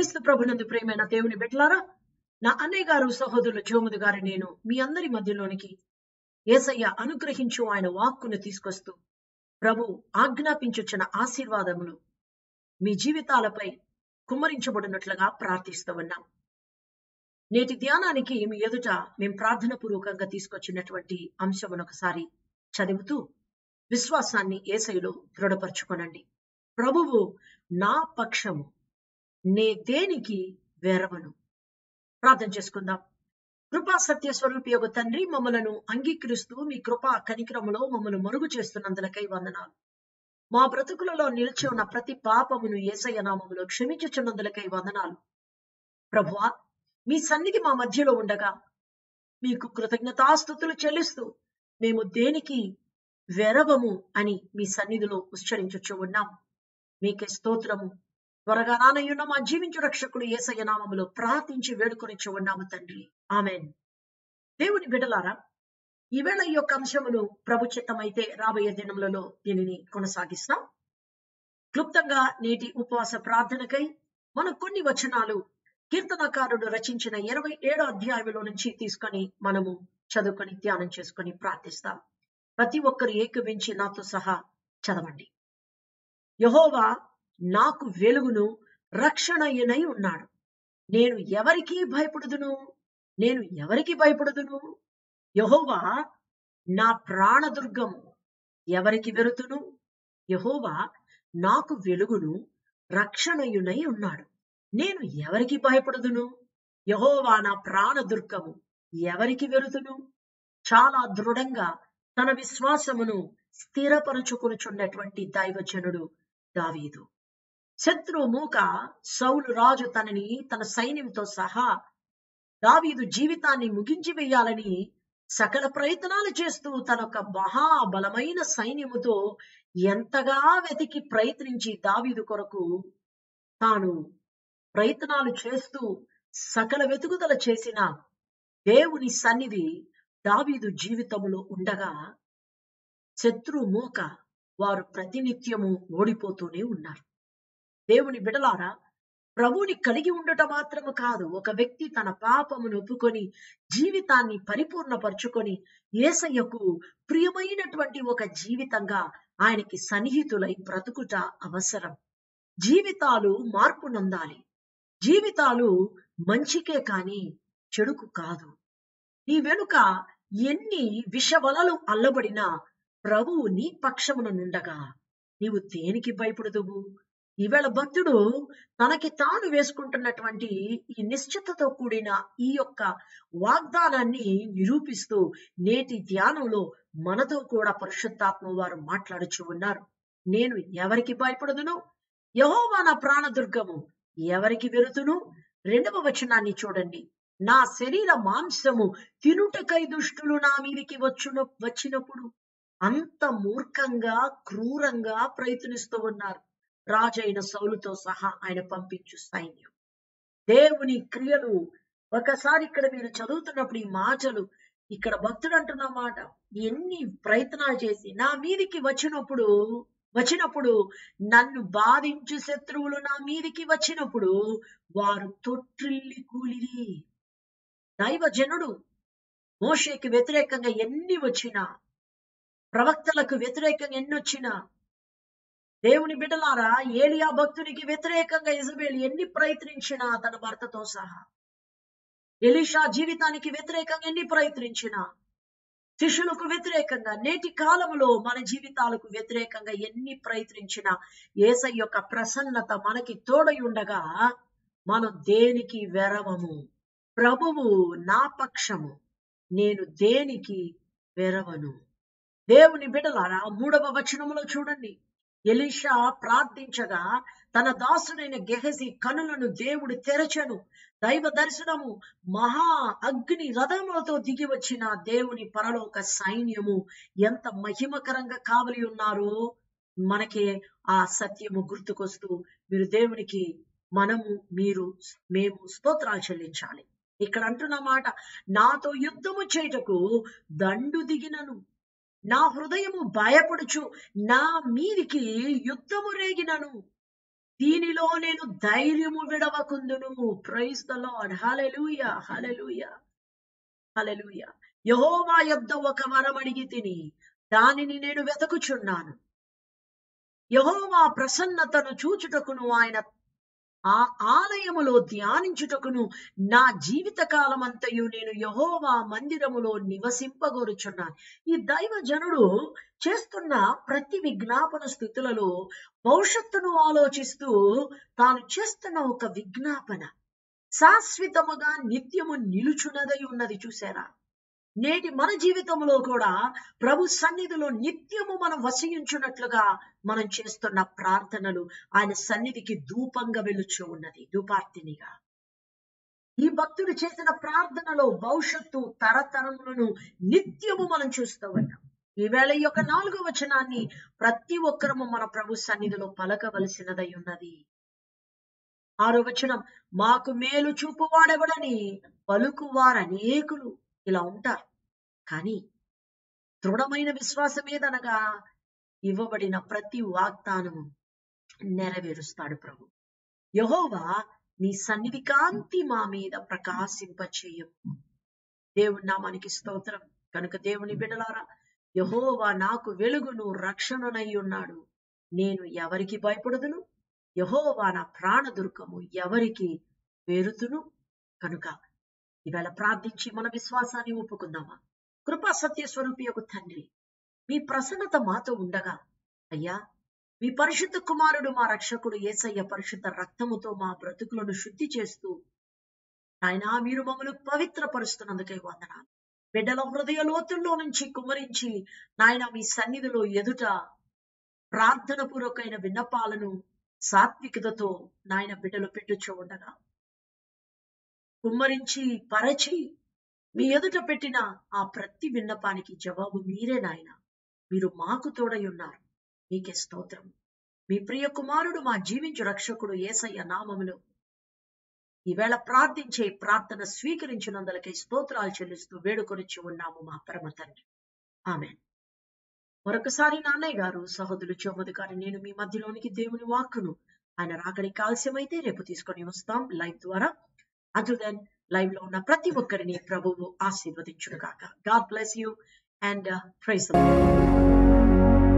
క్రీస్తు ప్రభునందు ప్రేమైన దేవుని బిడ్డలారా నా అన్నయ్య గారు సహోదరులు జోముదు గారు నేను మీ అందరి మధ్యలోనికి ఏసయ్య అనుగ్రహించు ఆయన వాక్కును తీసుకొస్తూ ప్రభు ఆజ్ఞాపించుచున్న ఆశీర్వాదములు మీ జీవితాలపై కుమ్మరించబడినట్లుగా ప్రార్థిస్తూ ఉన్నాం నేటి ధ్యానానికి మీ ఎదుట మేము ప్రార్థన పూర్వకంగా తీసుకొచ్చినటువంటి అంశమును ఒకసారి చదువుతూ విశ్వాసాన్ని ఏసైలో దృఢపరచుకొనండి ప్రభువు నా పక్షము నే దేనికి వెరవను ప్రార్థన చేసుకుందాం కృపా సత్య స్వరూపి యొక్క తండ్రి మమ్మలను అంగీకరిస్తూ మీ కృపా కనికరములో మమ్మల్ని మరుగు చేస్తున్నందులకై వందనాలు మా బ్రతుకులలో నిలిచి ఉన్న ప్రతి పాపమును ఏసయ్య నామములో క్షమించుచున్నందులకై వందనాలు ప్రభువా మీ సన్నిధి మా మధ్యలో ఉండగా మీకు కృతజ్ఞతాస్థుతులు చెల్లిస్తూ మేము దేనికి వెరవము అని మీ సన్నిధిలో ఉచ్చరించుచు ఉన్నాం మీకే స్తోత్రము త్వరగా రానయ్యున్న మా జీవించు రక్షకుడు ఏసయ్య నామములో ప్రార్థించి వేడుకొనిచ్చు ఉన్నాము తండ్రి ఆమెన్ దేవుని బిడలారా ఈవేళ ఈ యొక్క అంశమును ప్రభు చిత్తమైతే రాబోయే దినములలో దీనిని కొనసాగిస్తాం క్లుప్తంగా నేటి ఉపవాస ప్రార్థనకై మనం కొన్ని వచనాలు కీర్తనకారుడు రచించిన ఇరవై ఏడో అధ్యాయంలో నుంచి తీసుకొని మనము చదువుకొని ధ్యానం చేసుకొని ప్రార్థిస్తాం ప్రతి ఒక్కరు ఏకవించి నాతో సహా చదవండి యహోవా నాకు వెలుగును రక్షణయునై ఉన్నాడు నేను ఎవరికి భయపడుదును నేను ఎవరికి భయపడుదును యహోవా నా ప్రాణదుర్గము ఎవరికి వెరుతును యహోవా నాకు వెలుగును రక్షణయునై ఉన్నాడు నేను ఎవరికి భయపడుదును యహోవా నా ప్రాణదుర్గము ఎవరికి వెరుతును చాలా దృఢంగా తన విశ్వాసమును స్థిరపరుచుకునిచున్నటువంటి దైవజనుడు దావీదు శత్రు మూక సౌలు రాజు తనని తన సైన్యంతో సహా దావీదు జీవితాన్ని ముగించి వేయాలని సకల ప్రయత్నాలు చేస్తూ తన ఒక మహాబలమైన సైన్యముతో ఎంతగా వెతికి ప్రయత్నించి దావీదు కొరకు తాను ప్రయత్నాలు చేస్తూ సకల వెతుకుదల చేసిన దేవుని సన్నిధి దావీదు జీవితములో ఉండగా శత్రు మూక వారు ప్రతినిత్యము ఓడిపోతూనే ఉన్నారు దేవుని బిడలారా ప్రభుని కలిగి ఉండటం మాత్రము కాదు ఒక వ్యక్తి తన పాపమును ఒప్పుకొని జీవితాన్ని పరిపూర్ణపరుచుకొని ఏసయ్యకు ప్రియమైనటువంటి ఒక జీవితంగా ఆయనకి సన్నిహితులై బ్రతుకుట అవసరం జీవితాలు మార్పు నొందాలి జీవితాలు మంచికే కాని చెడుకు కాదు నీ వెనుక ఎన్ని విషవలలు అల్లబడినా ప్రభువు నీ పక్షమున నుండగా నీవు దేనికి భయపడదువు ఈవేళ భక్తుడు తనకి తాను వేసుకుంటున్నటువంటి ఈ నిశ్చితతో కూడిన ఈ యొక్క వాగ్దానాన్ని నిరూపిస్తూ నేటి ధ్యానంలో మనతో కూడా పరిశుద్ధాత్మ వారు మాట్లాడుచు ఉన్నారు నేను ఎవరికి భయపడదును యహోవా నా ప్రాణదుర్గము ఎవరికి వెరుతును రెండవ వచనాన్ని చూడండి నా శరీర మాంసము తినుటకై దుష్టులు నా మీదికి వచ్చున వచ్చినప్పుడు అంత మూర్ఖంగా క్రూరంగా ప్రయత్నిస్తూ ఉన్నారు రాజైన సౌలుతో సహా ఆయన పంపించు సైన్యం దేవుని క్రియలు ఒకసారి ఇక్కడ మీరు చదువుతున్నప్పుడు ఈ మాటలు ఇక్కడ భక్తుడు అంటున్న మాట ఎన్ని ప్రయత్నాలు చేసి నా మీదికి వచ్చినప్పుడు వచ్చినప్పుడు నన్ను బాధించు శత్రువులు నా మీదికి వచ్చినప్పుడు వారు తొట్టిల్లి కూలిరి దైవజనుడు మోషేకి వ్యతిరేకంగా ఎన్ని వచ్చినా ప్రవక్తలకు వ్యతిరేకంగా ఎన్ని వచ్చినా దేవుని బిడ్డలారా ఏలియా భక్తునికి వ్యతిరేకంగా ఇజబేల్ ఎన్ని ప్రయత్నించినా తన భర్తతో సహా ఎలీషా జీవితానికి వ్యతిరేకంగా ఎన్ని ప్రయత్నించినా శిష్యులకు వ్యతిరేకంగా నేటి కాలంలో మన జీవితాలకు వ్యతిరేకంగా ఎన్ని ప్రయత్నించినా ఏసై యొక్క ప్రసన్నత మనకి తోడై ఉండగా మనం దేనికి వెరవము ప్రభువు నా పక్షము నేను దేనికి వెరవను దేవుని బిడలారా మూడవ వచనములో చూడండి ఎలీషా ప్రార్థించగా తన దాసుడైన గెహజి కనులను దేవుడు తెరచను దైవ దర్శనము మహా అగ్ని రథములతో దిగి వచ్చిన దేవుని పరలోక సైన్యము ఎంత మహిమకరంగా కావలి ఉన్నారో మనకే ఆ సత్యము గుర్తుకొస్తూ మీరు దేవునికి మనము మీరు మేము స్తోత్రాలు చెల్లించాలి ఇక్కడ అంటున్న మాట నాతో యుద్ధము చేయుటకు దండు దిగినను నా హృదయము భయపడుచు నా మీదికి యుద్ధము రేగినను దీనిలో నేను ధైర్యము విడవకుందును ప్రైజ్ ద లార్డ్ హల్లెలూయా హల్లెలూయా హల్లెలూయా యెహోవా యొద్ద ఒక వరం అడిగి తిని దానిని నేను వెతకుచున్నాను యెహోవా ప్రసన్నతను చూచుటకును ఆయన ఆ ఆలయములో ధ్యానించుటకును నా జీవిత కాలమంతయు నేను యహోవా మందిరములో నివసింపగోరుచున్నాను ఈ దైవ జనుడు చేస్తున్న ప్రతి విజ్ఞాపన స్థితులలో భవిష్యత్తును ఆలోచిస్తూ తాను చేస్తున్న ఒక విజ్ఞాపన శాశ్వతముగా నిత్యము నిలుచున్నదై ఉన్నది చూసారా నేటి మన జీవితంలో కూడా ప్రభు సన్నిధిలో నిత్యము మనం వసించున్నట్లుగా మనం చేస్తున్న ప్రార్థనలు ఆయన సన్నిధికి ధూపంగా వెలుచు ఉన్నది ధూపార్తినిగా ఈ భక్తుడు చేసిన ప్రార్థనలో భవిష్యత్తు తరతరములను నిత్యము మనం చూస్తూ ఉన్నాం ఈవేళ ఈ యొక్క నాలుగో వచనాన్ని ప్రతి ఒక్కరము మన ప్రభు సన్నిధిలో పలకవలసినదై ఉన్నది ఆరో వచనం మాకు మేలు చూపువాడెవడని పలుకువారనేకులు ఇలా ఉంటారు కానీ దృఢమైన విశ్వాసమేదనగా ఇవ్వబడిన ప్రతి వాగ్దానము నెరవేరుస్తాడు ప్రభు యహోవా నీ సన్నిధి కాంతి మా మీద ప్రకాశింపచేయము దేవుడి నామానికి స్తోత్రం కనుక దేవుని బిడలారా యహోవా నాకు వెలుగును రక్షణనై ఉన్నాడు నేను ఎవరికి భయపడదును యహోవా నా ప్రాణదుర్గము ఎవరికి వేరుతును కనుక ఇవాళ ప్రార్థించి మన విశ్వాసాన్ని ఒప్పుకుందామా కృపా సత్య స్వరూపి యొక్క తండ్రి మీ ప్రసన్నత మాతో ఉండగా అయ్యా మీ పరిశుద్ధ కుమారుడు మా రక్షకుడు ఏసయ్య పరిశుద్ధ రక్తముతో మా బ్రతుకులను శుద్ధి చేస్తూ ఆయన మీరు మమ్మల్ని పవిత్రపరుస్తున్నందుకై వందనాలు బిడ్డల హృదయ లోతుల్లో నుంచి కుమరించి నాయన మీ సన్నిధిలో ఎదుట ప్రార్థన పూర్వకమైన విన్నపాలను సాత్వికతతో నాయన బిడ్డలు పెట్టుచూ ఉండగా కుమ్మరించి పరచి మీ ఎదుట పెట్టిన ఆ ప్రతి విన్నపానికి జవాబు మీరే నాయన మీరు మాకు తోడై ఉన్నారు మీకే స్తోత్రం మీ ప్రియ కుమారుడు మా జీవించు రక్షకుడు ఏసయ్య నామములో ఈవేళ ప్రార్థించే ప్రార్థన స్వీకరించినందులకై స్తోత్రాలు చెల్లిస్తూ వేడుకొనిచ్చి ఉన్నాము మా పరమ తండ్రి ఆమె మరొకసారి నాన్నయ్య గారు సహోదరులు చౌమది గారు నేను మీ మధ్యలోనికి దేవుని వాక్కును ఆయన రాకడి కాల్స్యమైతే రేపు తీసుకొని వస్తాం లైవ్ ద్వారా అటు దెన్ లైవ్ లో ఉన్న ప్రతి ఒక్కరిని ప్రభువు ఆశీర్వదించును గాక God bless you and praise